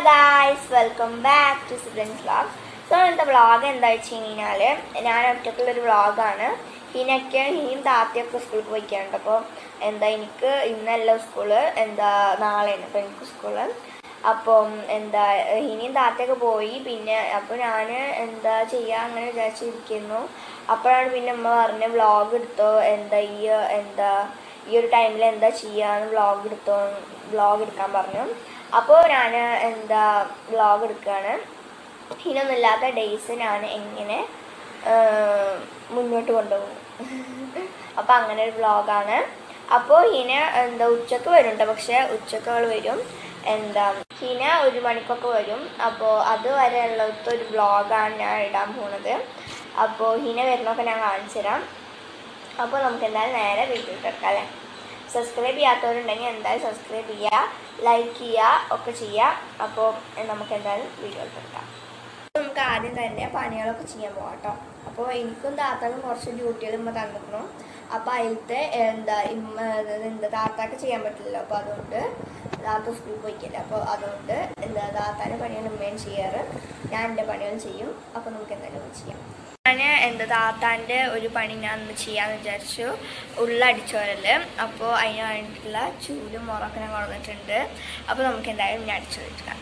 guys welcome back to സിബ്ലൻ vlog so ഇന്നത്തെ vlog എന്താ വെച്ച് കഴിഞ്ഞാൽ ഞാൻ ഒറ്റക്കുള്ളൊരു വ്ളോഗാണ് ഹിനൊക്കെ ഹിനും താത്തയൊക്കെ സ്കൂളിൽ പോയിക്കാണ്ട് അപ്പോൾ എന്താ എനിക്ക് ഇന്നല്ല സ്കൂള് എന്താ നാളെയാണ് അപ്പോൾ എനിക്ക് സ്കൂള് അപ്പം എന്താ ഹിനിയും താത്തയൊക്കെ പോയി പിന്നെ അപ്പോൾ ഞാൻ എന്താ ചെയ്യുക അങ്ങനെ വിചാരിച്ചിരിക്കുന്നു അപ്പോഴാണ് പിന്നെ അമ്മ പറഞ്ഞ വ്ളോഗ് എടുത്തോ എന്താ ഈ എന്താ ഈ ഒരു ടൈമിൽ എന്താ ചെയ്യാന്ന് വ്ളോഗ് എടുത്തോ വ്ളോഗ് എടുക്കാൻ പറഞ്ഞു അപ്പോൾ ഞാൻ എന്താ വ്ളോഗ് എടുക്കുകയാണ് ഹിനൊന്നുമില്ലാത്ത ഡേയ്സ് ഞാൻ എങ്ങനെ ആ, മുന്നോട്ട് കൊണ്ടുപോകും അപ്പോൾ അങ്ങനെ ഒരു വ്ളോഗാണ് അപ്പോൾ ഹിന എന്താ ഉച്ചക്ക് വരും കേട്ടോ പക്ഷേ ഉച്ചക്ക് അവൾ വരും എന്താ ഹിന ഒരു മണിക്കൊക്കെ വരും അപ്പോൾ അതുവരെ ഉള്ളത്തെ ഒരു വ്ളോഗാണ് ഞാൻ ഇടാൻ പോകുന്നത് അപ്പോൾ ഹിന വരുന്നൊക്കെ ഞാൻ കാണിച്ചു തരാം അപ്പോൾ നമുക്ക് എന്തായാലും നേരെ വീട്ടിൽ എടുക്കാം അല്ലേ സബ്സ്ക്രൈബ് ചെയ്യാത്തവരുണ്ടെങ്കിൽ എന്തായാലും സബ്സ്ക്രൈബ് ചെയ്യുക ലൈക്ക് ചെയ്യുക ഒക്കെ ചെയ്യുക അപ്പോൾ നമുക്ക് എന്തായാലും വീഡിയോ എടുക്കാം നമുക്ക് ആദ്യം തന്നെ പണികളൊക്കെ ചെയ്യാൻ പോകാം കേട്ടോ അപ്പോൾ എനിക്കും താത്താക്കും കുറച്ച് ഡ്യൂട്ടികൾ ഇമ്മ തന്നിരുന്നു അപ്പോൾ അതിലത്തെ എന്താ ഇമ്മ എന്താ താത്താക്ക് ചെയ്യാൻ പറ്റില്ലല്ലോ അപ്പോൾ അതുകൊണ്ട് താത്ത സ്കൂളിൽ പോയിക്കില്ല അപ്പോൾ അതുകൊണ്ട് എന്താ താത്താൻ്റെ പണികൾ ഉമ്മയും ചെയ്യാറ് ഞാൻ എൻ്റെ പണികൾ ചെയ്യും അപ്പോൾ നമുക്ക് എന്തായാലും ചെയ്യാം ഞാൻ എന്താ താത്താൻ്റെ ഒരു പണി ഞാൻ ഒന്ന് ചെയ്യാമെന്ന് വിചാരിച്ചു ഉള്ളടിച്ചോരല് അപ്പോൾ അതിന് വേണ്ടിയിട്ടുള്ള ചൂലും മുറൊക്കെ ഞാൻ കൊണ്ടുവന്നിട്ടുണ്ട് അപ്പോൾ നമുക്ക് എന്തായാലും ഞാൻ അടിച്ചു വെച്ചിട്ടാണ്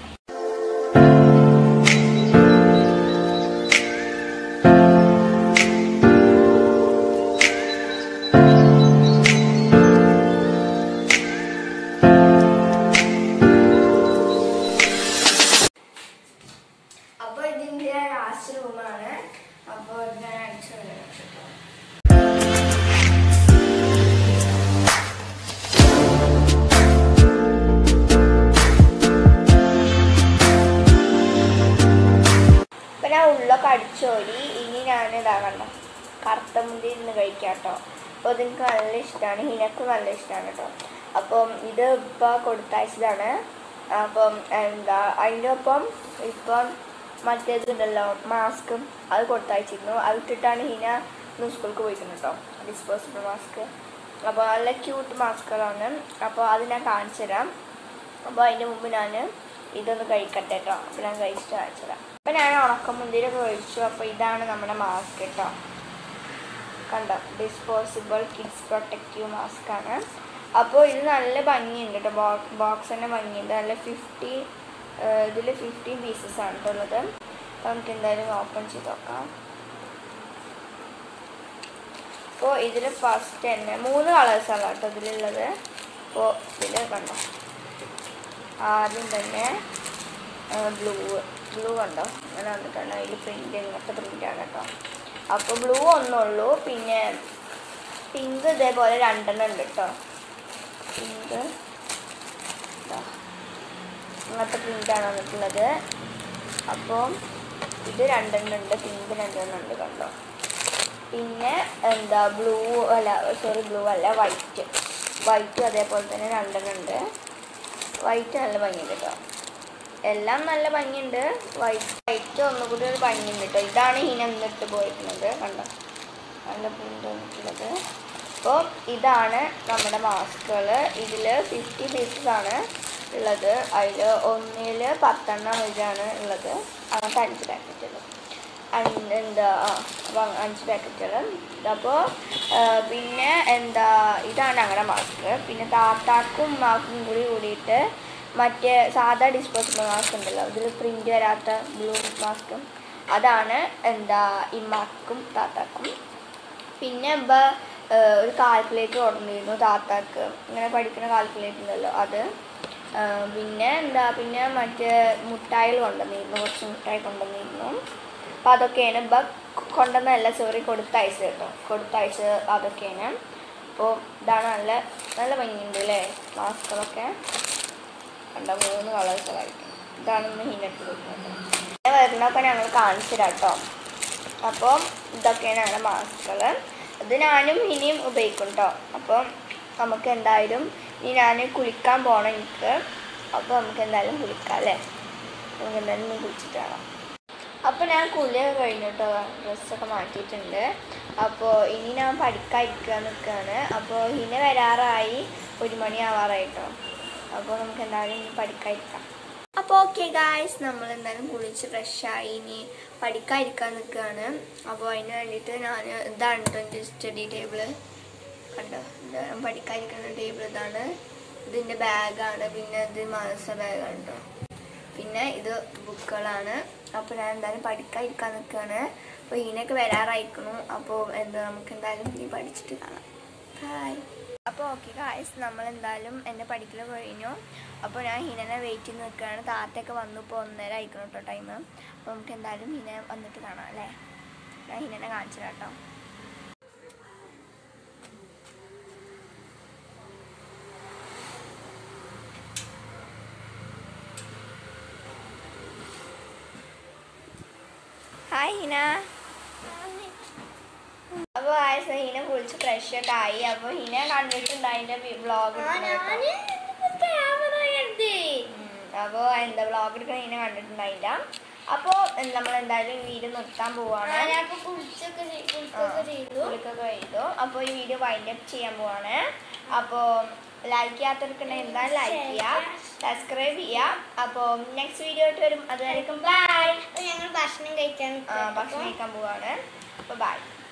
അപ്പോൾ ഇതിൻ്റെ ലാസ്റ്റ് റൂമാണ് അപ്പോൾ ഇത് ഞാൻ അടിച്ചു വരുന്നത് ഇപ്പം ഞാൻ ഉള്ളൊക്കെ അടിച്ചോരി ഇനി ഞാൻ ഇതാകണ്ട കറുത്ത മുന്തി ഇരുന്ന് കഴിക്കാം കേട്ടോ അപ്പോൾ അതെനിക്ക് നല്ല ഇഷ്ടമാണ് ഹിനക്ക് നല്ല ഇഷ്ടമാണ് കേട്ടോ അപ്പം ഇത് ഇപ്പോൾ കൊടുത്തയച്ചതാണ് അപ്പം എന്താ അതിൻ്റെ ഒപ്പം ഇപ്പം മറ്റേതുണ്ടല്ലോ മാസ്കും അത് കൊടുത്തയച്ചിരുന്നു അത് ഇട്ടിട്ടാണ് ഹിന ഇന്ന് സ്കൂൾക്ക് പോയിരിക്കുന്നത് കേട്ടോ ഡിസ്പോസിബിൾ മാസ്ക് അപ്പോൾ നല്ല ക്യൂട്ട് മാസ്കുകളാണ് അപ്പോൾ അത് ഞാൻ കാണിച്ചു തരാം അപ്പോൾ അതിൻ്റെ മുമ്പ് ഞാൻ ഇതൊന്ന് കഴിക്കട്ടെ കേട്ടോ അപ്പോൾ ഞാൻ കഴിച്ചിട്ട് കാണിച്ചു തരാം അപ്പോൾ ഞാൻ ഉണക്കമുന്തിരിയൊക്കെ കഴിച്ചു അപ്പോൾ ഇതാണ് നമ്മുടെ മാസ്ക് കേട്ടോ കണ്ടോ ഡിസ്പോസിബിൾ കിഡ്സ് പ്രൊട്ടക്റ്റീവ് മാസ്ക് ആണ് അപ്പോൾ ഇത് നല്ല ഭംഗിയുണ്ട് കേട്ടോ ബോക്സ് ബോക്സ് തന്നെ ഭംഗിയുണ്ട് നല്ല ഫിഫ്റ്റി ഇതിൽ ഫിഫ്റ്റീൻ പീസസ് ആണ് കേട്ടോ ഉള്ളത് അപ്പോൾ നമുക്ക് എന്തായാലും ഓപ്പൺ ചെയ്ത് നോക്കാം അപ്പോൾ ഇതിൽ ഫസ്റ്റ് തന്നെ മൂന്ന് കളേഴ്സാണ് കേട്ടോ ഇതിലുള്ളത് അപ്പോൾ ഇതിൽ കണ്ടോ ആദ്യം തന്നെ ബ്ലൂ ബ്ലൂ കണ്ടോ അങ്ങനെ വന്നിട്ടുണ്ട് അതിൽ പ്രിൻ്റ് ഇങ്ങനത്തെ പ്രിൻ്റാണ് കേട്ടോ അപ്പോൾ ബ്ലൂ ഒന്നുള്ളൂ പിന്നെ പിങ്ക് ഇതേപോലെ രണ്ടെണ്ണം ഉണ്ട് കേട്ടോ പിങ്ക് അങ്ങനത്തെ പ്രിൻ്റാണ് വന്നിട്ടുള്ളത് അപ്പോൾ ഇത് രണ്ടെണ്ണം ഉണ്ട് പിങ്ക് രണ്ടെണ്ണം ഉണ്ട് കണ്ടോ പിന്നെ എന്താ ബ്ലൂ അല്ല സോറി ബ്ലൂ അല്ല വൈറ്റ് വൈറ്റും അതേപോലെ തന്നെ രണ്ടെണ്ണം ഉണ്ട് വൈറ്റ് നല്ല ഭംഗിയുണ്ട് കേട്ടോ എല്ലാം നല്ല ഭംഗിയുണ്ട് വൈറ്റ് വൈറ്റ് ഒന്നുകൂടി ഒരു ഭംഗിയുണ്ട് കേട്ടോ ഇതാണ് ഹീന എന്നിട്ട് പോയിരുന്നത് കണ്ടോ നല്ല പ്രിൻ്റ് വന്നിട്ടുള്ളത് അപ്പോൾ ഇതാണ് നമ്മുടെ മാസ്കുകൾ ഇതിൽ ഫിഫ്റ്റി പീസസ് ആണ് ഉള്ളത് അതിൽ ഒന്നിൽ പത്തെണ്ണം വെച്ചാണ് ഉള്ളത് അങ്ങനത്തെ അഞ്ച് പാക്കറ്റുകൾ എന്താ ആ അപ്പോൾ അഞ്ച് പാക്കറ്റുകൾ അപ്പോൾ പിന്നെ എന്താ ഇതാണ് ഞങ്ങളുടെ മാസ്ക് പിന്നെ താത്താക്കും മാസ്കും കൂടി കൂടിയിട്ട് മറ്റേ സാധാ ഡിസ്പോസിബിൾ മാസ്ക് ഉണ്ടല്ലോ ഇതിൽ പ്രിൻ്റ് വരാത്ത ബ്ലൂ മാസ്കും അതാണ് എന്താ ഇമ്മാക്കും താത്താക്കും പിന്നെ ഇപ്പോൾ ഒരു കാൽക്കുലേറ്റർ കൊണ്ടുവന്നിരുന്നു താത്താക്ക് ഇങ്ങനെ പഠിക്കുന്ന കാൽക്കുലേറ്റർ ഉണ്ടല്ലോ അത് ആ, പിന്നെ എന്താ പിന്നെ മറ്റേ മുട്ടായികൾ കൊണ്ടുവന്നിരുന്നു കുറച്ച് മുട്ടായി കൊണ്ടുവന്നിരുന്നു അപ്പോൾ അതൊക്കെയാണ് ഇപ്പം കൊണ്ടുവന്നതല്ല സോറി കൊടുത്തയച്ചത് കേട്ടോ കൊടുത്തയച്ചത് അതൊക്കെയാണ് അപ്പോൾ ഇതാണ് നല്ല നല്ല ഭംഗിയുണ്ട് അല്ലേ മാസ്കുകളൊക്കെ കണ്ട മൂന്ന് കളേഴ്സുകളായിരിക്കും ഇതാണ് ഇന്ന് ഹിനട്ട് കൊടുക്കുന്നത് പിന്നെ വരുന്നതൊക്കെ ഞങ്ങൾ കാണിച്ചു തരാം കേട്ടോ അപ്പം ഇതൊക്കെയാണ് ഞങ്ങളുടെ മാസ്കുകൾ ഇത് ഞാനും ഇനിയും ഉപയോഗിക്കും കേട്ടോ അപ്പം നമുക്ക് എന്തായാലും ഇനി ഞാൻ കുളിക്കാൻ പോകണം എനിക്ക് അപ്പോൾ നമുക്ക് എന്തായാലും കുളിക്കാം അല്ലേ നമുക്ക് എന്തായാലും ഇന്ന് കുളിച്ചിട്ട് വേണം അപ്പോൾ ഞാൻ കുളിയൊക്കെ കഴിഞ്ഞു കേട്ടോ ഡ്രസ്സൊക്കെ മാറ്റിയിട്ടുണ്ട് അപ്പോൾ ഇനി ഞാൻ പഠിക്കാൻ ഇരിക്കാൻ നിൽക്കുകയാണ് അപ്പോൾ ഇനി വരാറായി ഒരു മണി ആവാറായിട്ടോ അപ്പോൾ നമുക്ക് എന്തായാലും ഇനി പഠിക്കാൻ ഇരിക്കാം അപ്പോൾ ഓക്കെ ഗായ്സ് നമ്മൾ എന്തായാലും കുളിച്ച് ഫ്രഷായി ഇനി പഠിക്കാതിരിക്കാൻ നിൽക്കുകയാണ് അപ്പോൾ അതിന് വേണ്ടിയിട്ട് ഞാൻ ഇതാണ് കേട്ടോ എൻ്റെ സ്റ്റഡി ടേബിള് കണ്ടോ ഇത് ഞാൻ പഠിക്കാതിരിക്കുന്ന ടേബിൾ ഇതാണ് ഇതിൻ്റെ ബാഗാണ് പിന്നെ ഇത് മാനസ ബാഗാണ് കേട്ടോ പിന്നെ ഇത് ബുക്കുകളാണ് അപ്പോൾ ഞാൻ എന്തായാലും പഠിക്കാതിരിക്കാൻ നിൽക്കുകയാണ് അപ്പോൾ ഇതിനൊക്കെ വരാറായിക്കണു അപ്പോൾ എന്താ നമുക്ക് എന്തായാലും ഇനി പഠിച്ചിട്ട് കാണാം ഹായ് അപ്പോൾ ഓക്കെ ഗായ്സ് നമ്മൾ എന്തായാലും എൻ്റെ പഠിക്കൽ കഴിഞ്ഞു അപ്പോൾ ഞാൻ ഹിനനെ വെയിറ്റ് ചെയ്ത് നിൽക്കുകയാണ് താത്തയൊക്കെ വന്നു ഇപ്പോൾ ഒന്നര ആയിക്കണം കേട്ടോ ടൈം അപ്പോൾ നമുക്ക് എന്തായാലും ഹിന വന്നിട്ട് കാണാം അല്ലേ ഞാൻ ഹിനനെ കാണിച്ചു തരാം കേട്ടോ ഹായ് ഹിന അപ്പോൾ ആഴ്ച ഹിന കുളിച്ച് ഫ്രഷ് ഒക്കെ ആയി അപ്പോൾ ഹിന കണ്ടിട്ടുണ്ട് അതിൻ്റെ വ്ളോഗ് അപ്പോൾ എന്താ വ്ളോഗ് എടുക്കുന്ന ഹിന കണ്ടിട്ടുണ്ടായില്ല അപ്പോൾ നമ്മൾ എന്തായാലും വീഡിയോ നിർത്താൻ പോവാണ് കുളിച്ചൊക്കെ ചെയ്തു കുളിക്കൊക്കെ ചെയ്തു അപ്പോൾ ഈ വീഡിയോ വൈൻഡ് അപ്പ് ചെയ്യാൻ പോവാണ് അപ്പോൾ ലൈക്ക് ചെയ്യാത്തവർക്കുണ്ടെങ്കിൽ എന്തായാലും ലൈക്ക് ചെയ്യുക സബ്സ്ക്രൈബ് ചെയ്യുക അപ്പോൾ നെക്സ്റ്റ് വീഡിയോ ആയിട്ട് വരും അതുവരെയും ബൈ ഞങ്ങൾ ഭക്ഷണം കഴിക്കാൻ ഭക്ഷണം കഴിക്കാൻ പോവാണ് അപ്പോൾ ബൈ